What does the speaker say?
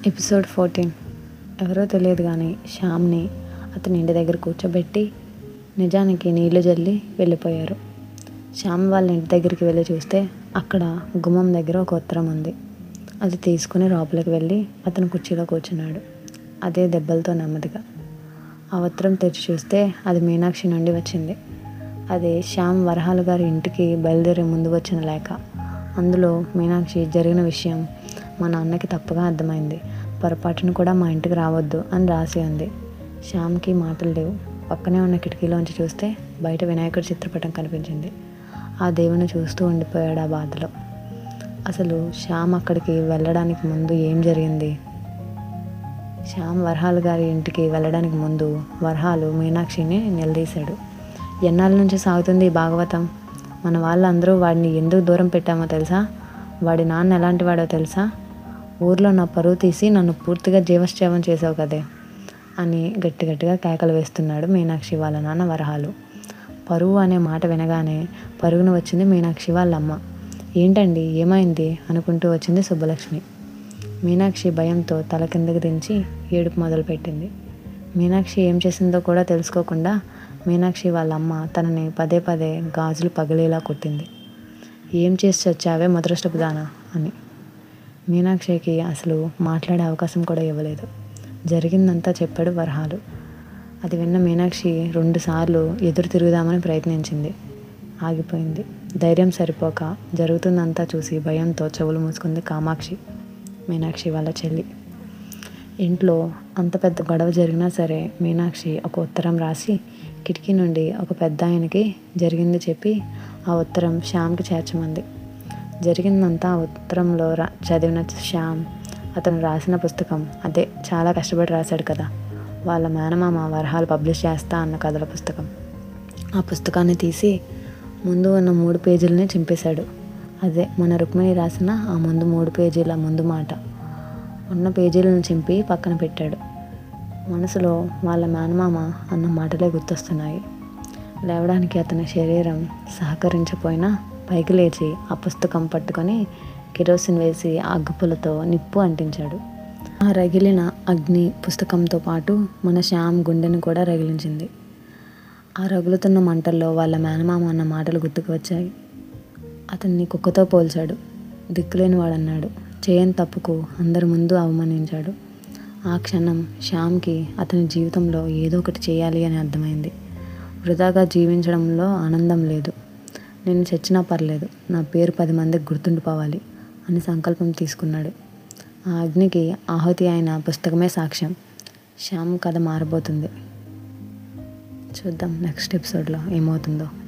episode fourteen ఎవరో తెలియదు కానీ శ్యామ్ని అతని ఇంటి దగ్గర కూర్చోబెట్టి నిజానికి నీళ్లు జల్లి వెళ్ళిపోయారు శ్యామ్ వాళ్ళ ఇంటి దగ్గరికి వెళ్ళి చూస్తే అక్కడ గుమ్మం దగ్గర ఒక ఉత్తరం ఉంది అది తీసుకుని లోపలికి వెళ్ళి అతను కుర్చీలో కూర్చున్నాడు అదే దెబ్బలతో నెమ్మదిగా ఆ ఉత్తరం తెరిచి చూస్తే అది మీనాక్షి నుండి వచ్చింది అది శ్యామ్ వరహాలు గారి ఇంటికి బయలుదేరే ముందు వచ్చిన లేఖ అందులో మీనాక్షి జరిగిన విషయం మా నాన్నకి తప్పుగా అర్థమైంది పొరపాటును కూడా మా ఇంటికి రావద్దు అని రాసి ఉంది శ్యామ్కి మాటలు లేవు పక్కనే ఉన్న కిటికీలోంచి చూస్తే బయట వినాయకుడి చిత్రపటం కనిపించింది ఆ దేవుని చూస్తూ ఉండిపోయాడు ఆ బాధలో అసలు శ్యామ్ అక్కడికి వెళ్ళడానికి ముందు ఏం జరిగింది శ్యామ్ వరహాలు గారి ఇంటికి వెళ్ళడానికి ముందు వరహాలు మీనాక్షిని నిలదీశాడు ఎన్నాళ్ళ నుంచి సాగుతుంది ఈ భాగవతం మన వాళ్ళందరూ వాడిని ఎందుకు దూరం పెట్టామో తెలుసా వాడి నాన్న ఎలాంటి వాడో తెలుసా ఊర్లో నా పరువు తీసి నన్ను పూర్తిగా జీవశ్చేవం చేసావు కదే అని గట్టి గట్టిగా కేకలు వేస్తున్నాడు మీనాక్షి వాళ్ళ నాన్న వరహాలు పరువు అనే మాట వినగానే పరుగున వచ్చింది మీనాక్షి వాళ్ళ అమ్మ ఏంటండి ఏమైంది అనుకుంటూ వచ్చింది సుబ్బలక్ష్మి మీనాక్షి భయంతో తల కిందకి దించి ఏడుపు మొదలుపెట్టింది మీనాక్షి ఏం చేసిందో కూడా తెలుసుకోకుండా మీనాక్షి వాళ్ళ అమ్మ తనని పదే పదే గాజులు పగిలేలా కొట్టింది ఏం చేసి చచ్చావే మొదరష్టపు దానా అని మీనాక్షికి అసలు మాట్లాడే అవకాశం కూడా ఇవ్వలేదు జరిగిందంతా చెప్పాడు వరహాలు అది విన్న మీనాక్షి రెండుసార్లు ఎదురు తిరుగుదామని ప్రయత్నించింది ఆగిపోయింది ధైర్యం సరిపోక జరుగుతుందంతా చూసి భయంతో చెవులు మూసుకుంది కామాక్షి మీనాక్షి వాళ్ళ చెల్లి ఇంట్లో అంత పెద్ద గొడవ జరిగినా సరే మీనాక్షి ఒక ఉత్తరం రాసి కిటికీ నుండి ఒక పెద్ద ఆయనకి జరిగింది చెప్పి ఆ ఉత్తరం శ్యామ్కి చేర్చమంది జరిగిందంతా ఆ ఉత్తరంలో రా చదివిన శ్యామ్ అతను రాసిన పుస్తకం అదే చాలా కష్టపడి రాశాడు కదా వాళ్ళ మేనమామ వరహాలు పబ్లిష్ చేస్తా అన్న కథల పుస్తకం ఆ పుస్తకాన్ని తీసి ముందు ఉన్న మూడు పేజీలని చింపేశాడు అదే మన రుక్మిణి రాసిన ఆ ముందు మూడు పేజీల ముందు మాట ఉన్న పేజీలను చింపి పక్కన పెట్టాడు మనసులో వాళ్ళ మేనమామ అన్న మాటలే గుర్తొస్తున్నాయి లేవడానికి అతని శరీరం సహకరించపోయినా పైకి లేచి ఆ పుస్తకం పట్టుకొని కిరోసిన్ వేసి అగ్గిపులతో నిప్పు అంటించాడు ఆ రగిలిన అగ్ని పుస్తకంతో పాటు మన శ్యామ్ గుండెని కూడా రగిలించింది ఆ రగులుతున్న మంటల్లో వాళ్ళ మేనమామ అన్న మాటలు గుర్తుకు వచ్చాయి అతన్ని కుక్కతో పోల్చాడు దిక్కులేని వాడన్నాడు చేయని తప్పుకు అందరి ముందు అవమానించాడు ఆ క్షణం శ్యామ్కి అతని జీవితంలో ఏదో ఒకటి చేయాలి అని అర్థమైంది వృధాగా జీవించడంలో ఆనందం లేదు నేను చచ్చినా పర్లేదు నా పేరు పది మందికి గుర్తుండిపోవాలి అని సంకల్పం తీసుకున్నాడు ఆ అగ్నికి ఆహుతి అయిన పుస్తకమే సాక్ష్యం శ్యామ్ కథ మారబోతుంది చూద్దాం నెక్స్ట్ ఎపిసోడ్లో ఏమవుతుందో